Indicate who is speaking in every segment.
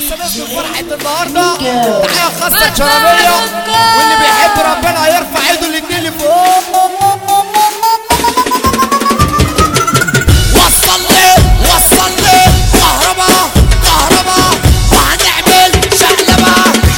Speaker 1: خاصة نسمة فرحة النهاردة تحية خاصة الشرابية واللي بيحب ربنا يرفع ايده الاتنين لفوق وصل لي وصل لي كهربا كهربا وهنعمل شقلبة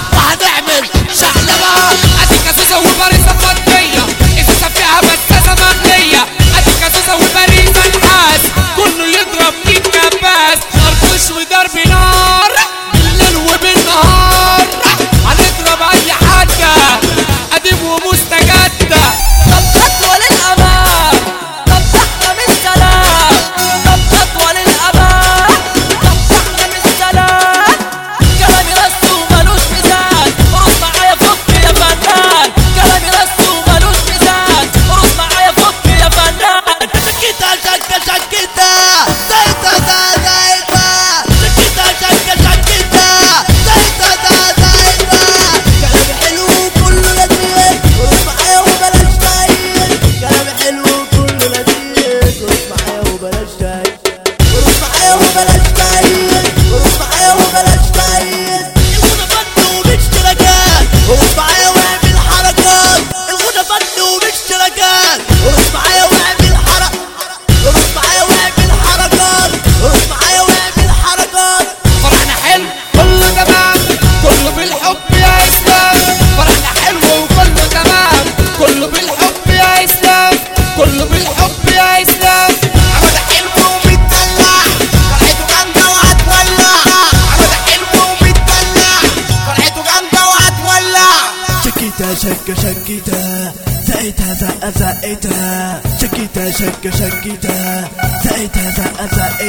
Speaker 1: وهنعمل شقلبة
Speaker 2: ادي كاسوسه وباريسه فضيه ازازه فيها بساسه مغليه ادي كاسوسه وباريسه نحاس كله يضرب كيك كباس خرطوش وضرب نار بالليل وبالنهار هنضرب اي حاجه قديم ومستجده
Speaker 3: طب خطوة للأمام طب تحت من السلام طب خطوة للأمام طب تحت من السلام كلامي رس ومالوش ميزان ارقص معايا فك يا فنان كلامي رس ومالوش ميزان ارقص معايا فك يا فنان
Speaker 1: شكيتا شكا شكيتا زيتا دا زيتا شكيتا شكا شكيتا زيتا دا زيتا كلام حلو كله لذيذ ورقص معايا وبلاش تايل كلام حلو كله لذيذ ورقص معايا وبلاش تايل ورقص معايا وبلاش تايل ورقص معايا وبلاش تايل الغنى فن وباشتراكات ورقص معايا واعمل حركات الغنى فن وباشتراكات ورقص معايا واعمل حركات ارقص معايا واعمل حركات ارقص معايا واعمل حركات
Speaker 2: فرحنا حلو كله تمام كله بالحب يا اسلام فرحنا حلو وكله تمام كله بالحب يا اسلام كله بالحب يا اسلام
Speaker 1: عمد حلو ومتدلع فرحته جامدة وهتولع عمد حلو ومتدلع فرحته جامدة وهتولع شكيتا شكة شكيتا زقيتها زقة زقيتها شكيتا شكة شكيتا زقيتها زقة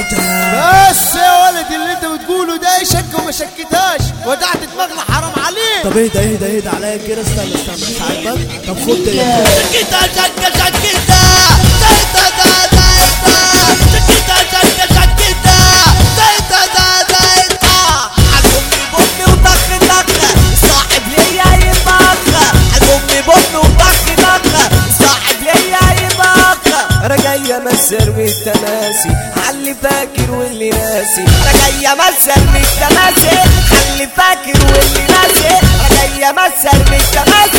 Speaker 1: زقيتها
Speaker 4: بس يا ولد اللي انت بتقوله ده شك وما شكتهاش ودعت دماغنا حرام عليك
Speaker 1: طب اهدى اهدى اهدى عليا كده استنى استنى مش عاجبك طب خد ده شكيتا شكة شكيتا زقيتها زقة زقيتها شكيتا شكة شكيتا زقيتها زقة زقيتها
Speaker 3: عالبومي بومي وطخ طخ صاحب ليا يطخ عالبومي بومي وطخ طخ صاحب ليا يطخ انا جاي امثل والتماسي علي فاكر واللي ناسي انا جاي امثل بالتماسي علي فاكر واللي ناسي انا جاي امثل بالتماسي